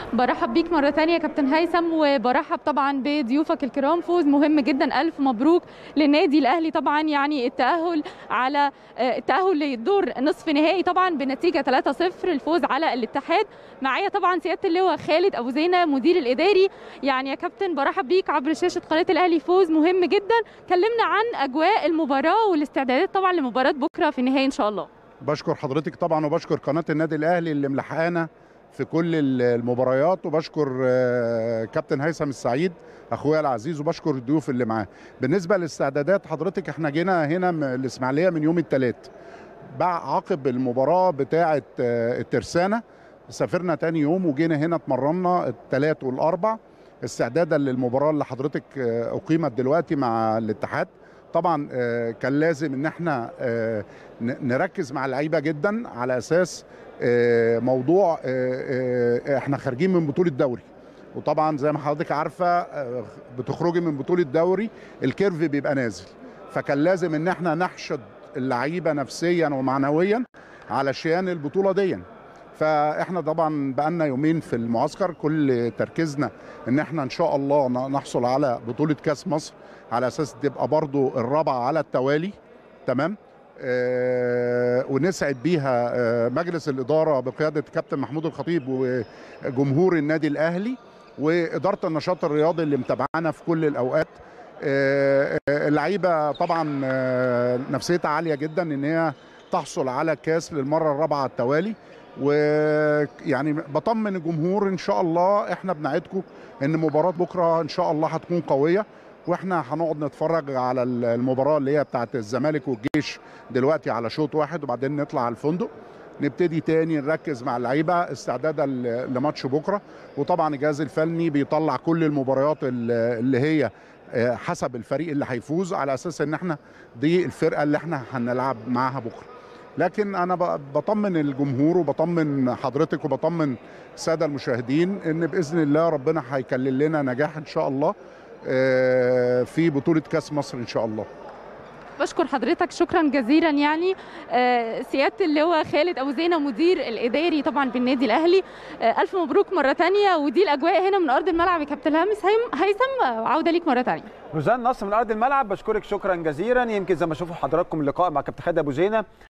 برحب بيك مرة تانية يا كابتن هيثم وبرحب طبعا بضيوفك الكرام فوز مهم جدا ألف مبروك للنادي الأهلي طبعا يعني التأهل على التأهل للدور نصف نهائي طبعا بنتيجة 3-0 الفوز على الاتحاد معايا طبعا سيادة اللواء خالد أبو زينة مدير الإداري يعني يا كابتن برحب بيك عبر شاشة قناة الأهلي فوز مهم جدا كلمنا عن أجواء المباراة والاستعدادات طبعا لمباراة بكرة في النهائي إن شاء الله بشكر حضرتك طبعا وبشكر قناه النادي الاهلي اللي ملحقانا في كل المباريات وبشكر كابتن هيثم السعيد اخويا العزيز وبشكر الضيوف اللي معاه بالنسبه للاستعدادات حضرتك احنا جينا هنا الاسماعيليه من يوم الثلاث عقب المباراه بتاعه الترسانه سافرنا تاني يوم وجينا هنا اتمرنا الثلاث والاربع استعدادا للمباراه اللي حضرتك اقيمت دلوقتي مع الاتحاد طبعا كان لازم ان احنا نركز مع اللعيبه جدا على اساس موضوع احنا خارجين من بطوله دوري وطبعا زي ما حضرتك عارفه بتخرجي من بطوله دوري الكيرف بيبقى نازل فكان لازم ان احنا نحشد اللعيبه نفسيا ومعنويا علشان البطوله دي فاحنا طبعا بقالنا يومين في المعسكر كل تركيزنا ان احنا ان شاء الله نحصل على بطوله كاس مصر على اساس تبقى برضو الرابعه على التوالي تمام آه ونسعد بيها آه مجلس الاداره بقياده كابتن محمود الخطيب وجمهور النادي الاهلي واداره النشاط الرياضي اللي متابعانا في كل الاوقات آه اللعيبه طبعا آه نفسيتها عاليه جدا ان هي تحصل على كاس للمره الرابعه على التوالي ويعني بطمن الجمهور ان شاء الله احنا بنعدكم ان مباراه بكره ان شاء الله هتكون قويه واحنا هنقعد نتفرج على المباراه اللي هي بتاعت الزمالك والجيش دلوقتي على شوط واحد وبعدين نطلع على الفندق نبتدي تاني نركز مع اللعيبه استعدادا لماتش بكره وطبعا الجهاز الفني بيطلع كل المباريات اللي هي حسب الفريق اللي هيفوز على اساس ان احنا دي الفرقه اللي احنا هنلعب معاها بكره لكن انا بطمن الجمهور وبطمن حضرتك وبطمن الساده المشاهدين ان باذن الله ربنا هيكلل لنا نجاح ان شاء الله في بطوله كاس مصر ان شاء الله بشكر حضرتك شكرا جزيلا يعني سياده اللواء خالد ابو زينه مدير الاداري طبعا بالنادي الاهلي الف مبروك مره ثانيه ودي الاجواء هنا من ارض الملعب يا كابتن هامس هيثم عوده ليك مره ثانيه روزان نصر من ارض الملعب بشكرك شكرا جزيلا يمكن زي ما شوفوا حضراتكم اللقاء مع كابتن خالد ابو زينه